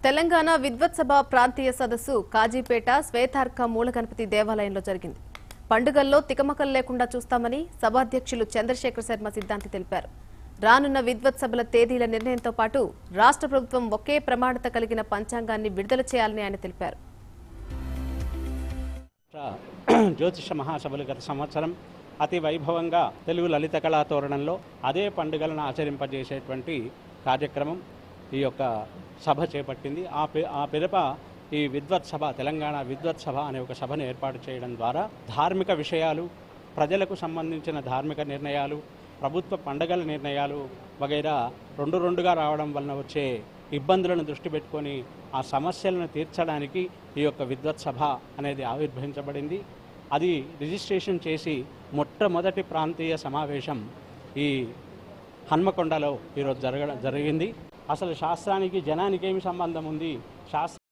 తెలంగాణ విద్వత్ సభ ప్రాంతీయ సదస్సు కాజీపేట శ్వేతార్క మూలగణపతి దేవాలయంలో జరిగింది పండుగల్లో తికమకలు లేకుండా చూస్తామని సభాధ్యక్షులు చంద్రశేఖర్ శర్మ సిద్ధాంతి తెలిపారు రానున్న విద్వత్ సభల తేదీల నిర్ణయంతో పాటు రాష్ట్ర ప్రభుత్వం ఒకే ప్రమాణత కలిగిన పంచాంగాన్ని విడుదల చేయాలని ఆయన తెలిపారు రాష్ట్ర జ్యోతిష మహాసభలు గత సంవత్సరం అతి వైభవంగా తెలుగు లలిత కళా తోరణంలో అదే పండుగలను ఆచరింపజేసేటువంటి కార్యక్రమం ఈ యొక్క సభ చేపట్టింది ఆ పి ఆ పిదప ఈ విద్వత్ సభ తెలంగాణ విద్వత్ సభ అనే ఒక సభను ఏర్పాటు చేయడం ద్వారా ధార్మిక విషయాలు ప్రజలకు సంబంధించిన ధార్మిక నిర్ణయాలు ప్రభుత్వ పండగల నిర్ణయాలు వగైరా రెండు రెండుగా రావడం వలన వచ్చే ఇబ్బందులను దృష్టి పెట్టుకొని ఆ సమస్యలను తీర్చడానికి ఈ యొక్క విద్వత్ సభ అనేది ఆవిర్భవించబడింది అది రిజిస్ట్రేషన్ చేసి మొట్టమొదటి ప్రాంతీయ సమావేశం ఈ హన్మకొండలో ఈరోజు జరగడం జరిగింది అసలు శాస్త్రానికి జనానికి ఏమి సంబంధం ఉంది శాస్త్ర